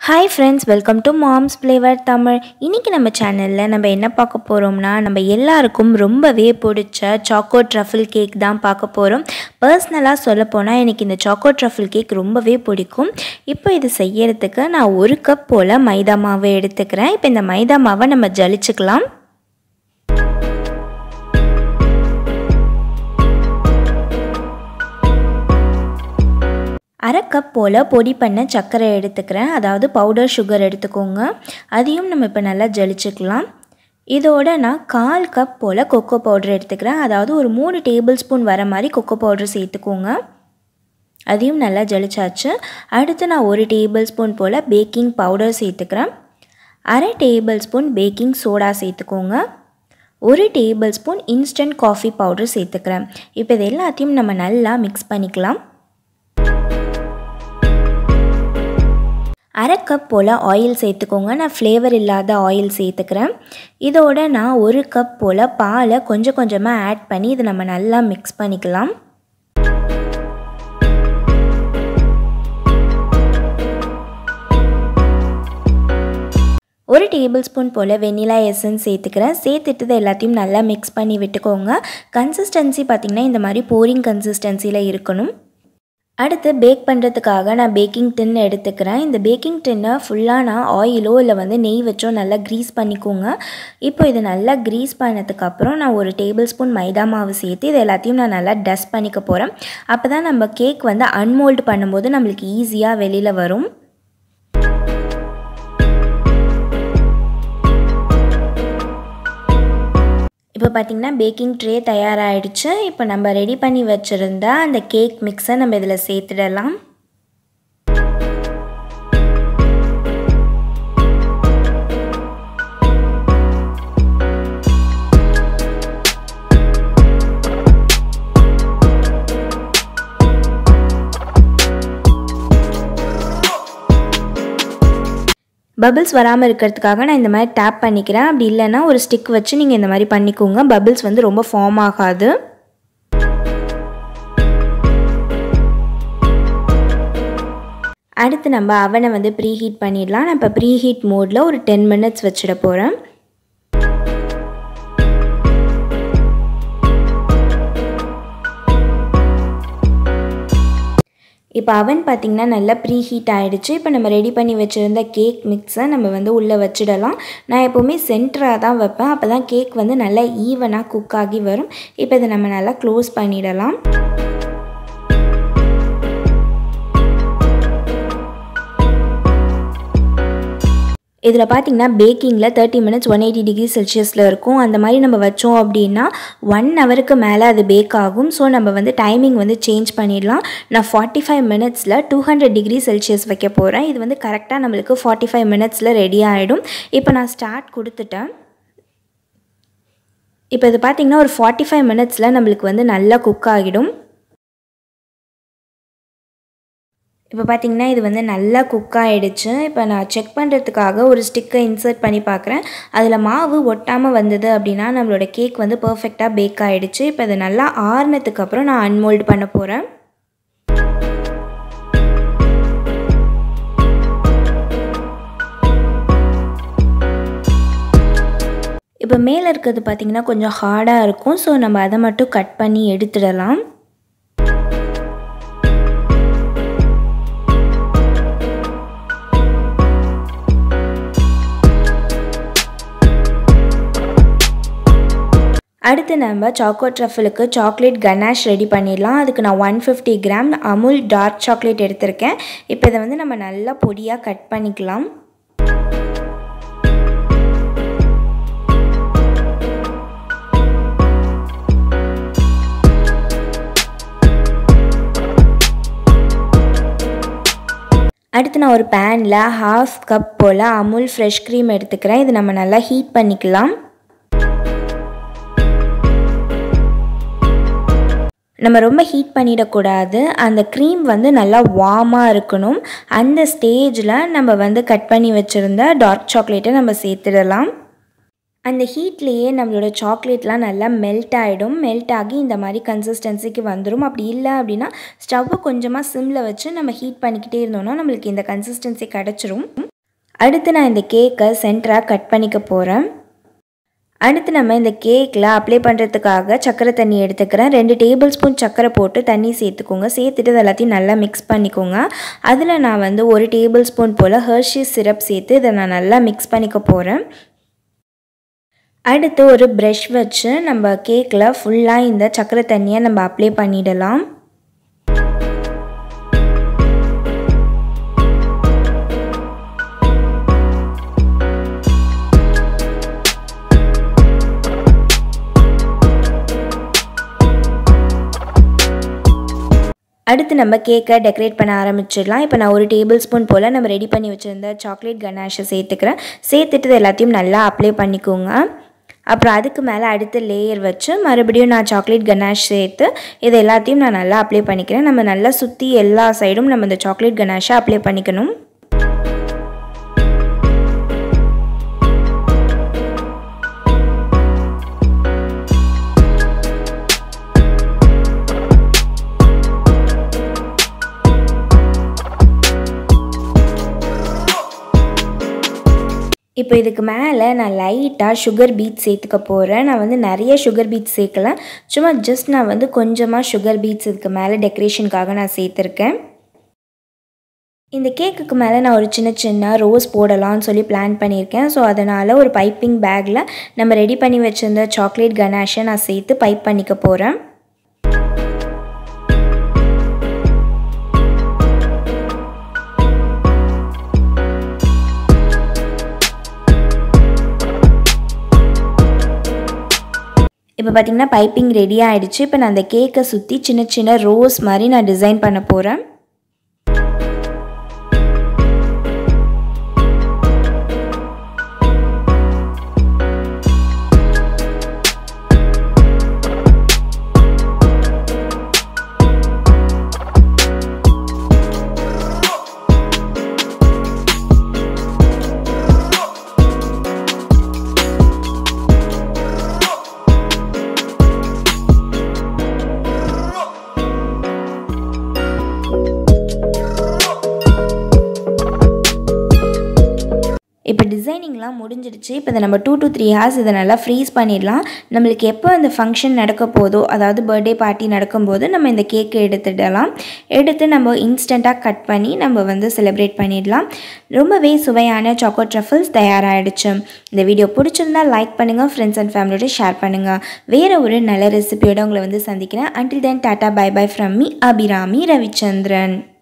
hi friends welcome to mom's flavour Tamil இன்றைக்கி நம்ம சேனலில் நம்ம என்ன பார்க்க போகிறோம்னா நம்ம எல்லாருக்கும் ரொம்பவே பிடிச்ச சாக்கோ ட்ரஃபிள் கேக் தான் பார்க்க போகிறோம் பர்சனலாக சொல்லப்போனால் எனக்கு இந்த சாக்கோ ட்ரஃபிள் கேக் ரொம்பவே பிடிக்கும் இப்போ இது செய்யறதுக்கு நான் ஒரு கப் போல் மைதா மாவு எடுத்துக்கிறேன் இப்போ இந்த மைதா மாவை நம்ம ஜலிச்சுக்கலாம் அரை கப் போல் பொடி பண்ண சர்க்கரை எடுத்துக்கிறேன் அதாவது பவுடர் சுகர் எடுத்துக்கோங்க அதையும் நம்ம இப்போ நல்லா ஜலிச்சுக்கலாம் இதோட நான் கால் கப் போல் கொக்கோ பவுடர் எடுத்துக்கிறேன் அதாவது ஒரு மூணு டேபிள் ஸ்பூன் வர மாதிரி கொக்கோ பவுடர் சேர்த்துக்கோங்க அதையும் நல்லா ஜலிச்சாச்சு அடுத்து நான் ஒரு டேபிள் ஸ்பூன் போல் பேக்கிங் பவுடர் சேர்த்துக்கிறேன் அரை டேபிள் ஸ்பூன் பேக்கிங் சோடா சேர்த்துக்கோங்க ஒரு table spoon instant coffee powder சேர்த்துக்கிறேன் இப்போ இது எல்லாத்தையும் நம்ம நல்லா மிக்ஸ் பண்ணிக்கலாம் அரை கப் போல் ஆயில் சேர்த்துக்கோங்க நான் ஃப்ளேவர் இல்லாத ஆயில் சேர்த்துக்கிறேன் இதோட நான் ஒரு கப் போல் பாலை கொஞ்சம் கொஞ்சமாக ஆட் பண்ணி இதை நம்ம நல்லா மிக்ஸ் பண்ணிக்கலாம் ஒரு டேபிள் ஸ்பூன் போல் வெண்ணிலா எசன்ஸ் சேர்த்துக்கிறேன் சேர்த்துட்டு எல்லாத்தையும் நல்லா மிக்ஸ் பண்ணி விட்டுக்கோங்க கன்சிஸ்டன்சி பார்த்திங்கன்னா இந்த மாதிரி போரிங் கன்சிஸ்டன்சியில் இருக்கணும் அடுத்து பேக் பண்ணுறதுக்காக நான் பேக்கிங் டின் எடுத்துக்கிறேன் இந்த பேக்கிங் டின்னை ஃபுல்லாக நான் ஆயிலோ இல்லை வந்து நெய் வச்சோ நல்லா க்ரீஸ் பண்ணிக்கோங்க இப்போ இது நல்லா க்ரீஸ் பண்ணதுக்கப்புறம் நான் ஒரு டேபிள் ஸ்பூன் மைதா மாவு சேர்த்து இது எல்லாத்தையும் நான் நல்லா டஸ்ட் பண்ணிக்க போகிறேன் அப்போ தான் நம்ம கேக் வந்து அன்மோல்டு பண்ணும்போது நம்மளுக்கு ஈஸியாக வெளியில் வரும் இப்போ பார்த்திங்கன்னா பேக்கிங் ட்ரே தயாராகிடுச்சு இப்போ நம்ம ரெடி பண்ணி வச்சுருந்த அந்த கேக் மிக்ஸை நம்ம இதில் சேர்த்துடலாம் பபிள்ஸ் வராமல் இருக்கிறதுக்காக நான் இந்த மாதிரி டேப் பண்ணிக்கிறேன் அப்படி இல்லைன்னா ஒரு ஸ்டிக் வச்சு நீங்கள் இந்த மாதிரி பண்ணிக்கோங்க பபிள்ஸ் வந்து ரொம்ப ஃபார்ம் ஆகாது அடுத்து நம்ம அவனை வந்து ப்ரீ ஹீட் பண்ணிடலாம் நான் இப்போ ப்ரீ ஹீட் மோடில் ஒரு டென் மினிட்ஸ் வச்சிட போகிறேன் இப்போ அவன் பார்த்திங்கன்னா நல்லா ப்ரீ ஹீட் ஆகிடுச்சு இப்போ நம்ம ரெடி பண்ணி வச்சுருந்த கேக் மிக்ஸை நம்ம வந்து உள்ளே வச்சிடலாம் நான் எப்போவுமே சென்டராக தான் வைப்பேன் அப்போ தான் கேக் வந்து நல்லா ஈவனாக குக் ஆகி வரும் இப்போ இதை நம்ம நல்லா க்ளோஸ் பண்ணிடலாம் இதில் பார்த்திங்கன்னா பேக்கிங்கில் thirty minutes one eighty degree செல்சியஸில் இருக்கும் அந்த மாதிரி நம்ம வச்சோம் அப்படின்னா ஒன் ஹவருக்கு மேலே அது பேக் ஆகும் ஸோ நம்ம வந்து டைமிங் வந்து சேஞ்ச் பண்ணிடலாம் நான் ஃபார்ட்டி ஃபைவ் மினிட்ஸில் டூ ஹண்ட்ரட் டிகிரி செல்சியஸ் வைக்க போகிறேன் இது வந்து கரெக்டாக நம்மளுக்கு ஃபார்ட்டி ஃபைவ் மினிட்ஸில் ரெடி ஆகிடும் இப்போ நான் ஸ்டார்ட் கொடுத்துட்டேன் இப்போ இது பார்த்திங்கன்னா ஒரு ஃபார்ட்டி ஃபைவ் மினிட்ஸில் நம்மளுக்கு வந்து நல்லா குக் ஆகிடும் இப்போ பார்த்திங்கன்னா இது வந்து நல்லா குக் ஆகிடுச்சு இப்போ நான் செக் பண்ணுறதுக்காக ஒரு ஸ்டிக்கை இன்சர்ட் பண்ணி பார்க்குறேன் அதில் மாவு ஒட்டாமல் வந்தது அப்படின்னா நம்மளோட கேக் வந்து பர்ஃபெக்டாக பேக் ஆகிடுச்சு இப்போ இது நல்லா ஆறுனதுக்கப்புறம் நான் அன்மோல்டு பண்ண போகிறேன் இப்போ மேலே இருக்கிறது பார்த்திங்கன்னா கொஞ்சம் ஹார்டாக இருக்கும் ஸோ நம்ம அதை மட்டும் கட் பண்ணி எடுத்துடலாம் அடுத்து நம்ம சாக்கோ ட்ரஃபிலுக்கு சாக்லேட் கனாஷ் ரெடி பண்ணிடலாம் அதுக்கு நான் one fifty gram Amul dark chocolate எடுத்திருக்கேன் இப்போ இதை வந்து நம்ம நல்லா பொடியாக கட் பண்ணிக்கலாம் அடுத்து நான் ஒரு பேனில் ஹாஃப் கப் போல் அமுல் ஃப்ரெஷ் க்ரீம் எடுத்துக்கிறேன் இது நம்ம நல்லா ஹீட் பண்ணிக்கலாம் நம்ம ரொம்ப ஹீட் பண்ணிடக்கூடாது அந்த க்ரீம் வந்து நல்லா வார்மாக இருக்கணும் அந்த ஸ்டேஜில் நம்ம வந்து கட் பண்ணி வச்சுருந்த டார்க் சாக்லேட்டை நம்ம சேர்த்துடலாம் அந்த ஹீட்லேயே நம்மளோட சாக்லேட்லாம் நல்லா மெல்ட் ஆகிடும் மெல்ட் ஆகி இந்த மாதிரி கன்சிஸ்டன்சிக்கு வந்துடும் அப்படி இல்லை அப்படின்னா ஸ்டவ்வை கொஞ்சமாக சிம்மில் வச்சு நம்ம ஹீட் பண்ணிக்கிட்டே இருந்தோம்னா நம்மளுக்கு இந்த கன்சிஸ்டன்சி கிடச்சிரும் அடுத்து நான் இந்த கேக்கை சென்டராக கட் பண்ணிக்க போகிறேன் அடுத்து நம்ம இந்த கேக்கில் அப்ளை பண்ணுறதுக்காக சர்க்கரை தண்ணி எடுத்துக்கிறேன் ரெண்டு டேபிள் ஸ்பூன் சர்க்கரை போட்டு தண்ணி சேர்த்துக்கோங்க சேர்த்துட்டு இது எல்லாத்தையும் நல்லா மிக்ஸ் பண்ணிக்கோங்க அதில் நான் வந்து ஒரு டேபிள் ஸ்பூன் போல் ஹர்ஷீஸ் சிரப் சேர்த்து இதை நான் நல்லா மிக்ஸ் பண்ணிக்க போகிறேன் அடுத்து ஒரு ப்ரஷ் வச்சு நம்ம கேக்கில் ஃபுல்லாக இந்த சர்க்கரை தண்ணியை நம்ம அப்ளை பண்ணிடலாம் அடுத்து நம்ம கேக்கை டெக்கரேட் பண்ண ஆரம்பிச்சிடலாம் இப்போ நான் ஒரு டேபிள் ஸ்பூன் போல் நம்ம ரெடி பண்ணி வச்சுருந்த சாக்லேட் கனாஷை சேர்த்துக்கிறேன் சேர்த்துட்டு இது எல்லாத்தையும் நல்லா அப்ளை பண்ணிக்கோங்க அப்புறம் அதுக்கு மேலே அடுத்த லேயர் வச்சு மறுபடியும் நான் சாக்லேட் கனாஷ் சேர்த்து இது எல்லாத்தையும் நான் நல்லா அப்ளை பண்ணிக்கிறேன் நம்ம நல்லா சுற்றி எல்லா சைடும் நம்ம இந்த சாக்லேட் கனாஷை அப்ளை பண்ணிக்கணும் இப்போ இதுக்கு மேலே நான் லைட்டாக சுகர் பீட் சேர்த்துக்க போகிறேன் நான் வந்து நிறைய சுகர் பீட்ஸ் சேர்க்கல சும்மா ஜஸ்ட் நான் வந்து கொஞ்சமாக சுகர் பீட்ஸ் இதுக்கு மேலே டெக்கரேஷனுக்காக நான் சேர்த்துருக்கேன் இந்த கேக்குக்கு மேலே நான் ஒரு சின்ன சின்ன ரோஸ் போடலாம்னு சொல்லி பிளான் பண்ணியிருக்கேன் ஸோ அதனால் ஒரு பைப்பிங் பேக்கில் நம்ம ரெடி பண்ணி வச்சுருந்த சாக்லேட் கனாஷை நான் சேர்த்து பைப் பண்ணிக்க போகிறேன் இப்போ பார்த்திங்கன்னா பைப்பிங் ரெடி ஆகிடுச்சு இப்போ நான் அந்த கேக்கை சுற்றி சின்ன சின்ன ரோஸ் மாதிரி நான் டிசைன் பண்ண போகிறேன் இப்போ டிசைனிங்லாம் முடிஞ்சிடுச்சு இப்போ இதை நம்ம டூ டு த்ரீ ஹார்ஸ் இதை நல்லா ஃப்ரீஸ் பண்ணிடலாம் நம்மளுக்கு எப்போ அந்த ஃபங்க்ஷன் நடக்க போதோ அதாவது பர்த்டே பார்ட்டி நடக்கும்போது நம்ம இந்த கேக்கை எடுத்துடலாம் எடுத்து நம்ம இன்ஸ்டண்ட்டாக கட் பண்ணி நம்ம வந்து செலிப்ரேட் பண்ணிடலாம் ரொம்பவே சுவையான சாக்கோ ட்ரஃபிள்ஸ் தயாராகிடுச்சு இந்த வீடியோ பிடிச்சிருந்தா லைக் பண்ணுங்கள் ஃப்ரெண்ட்ஸ் அண்ட் ஃபேமிலியோட ஷேர் பண்ணுங்கள் வேறு ஒரு நல்ல ரெசிபியோட உங்களை வந்து சந்திக்கிறேன் until then tata bye bye from me Abirami Ravichandran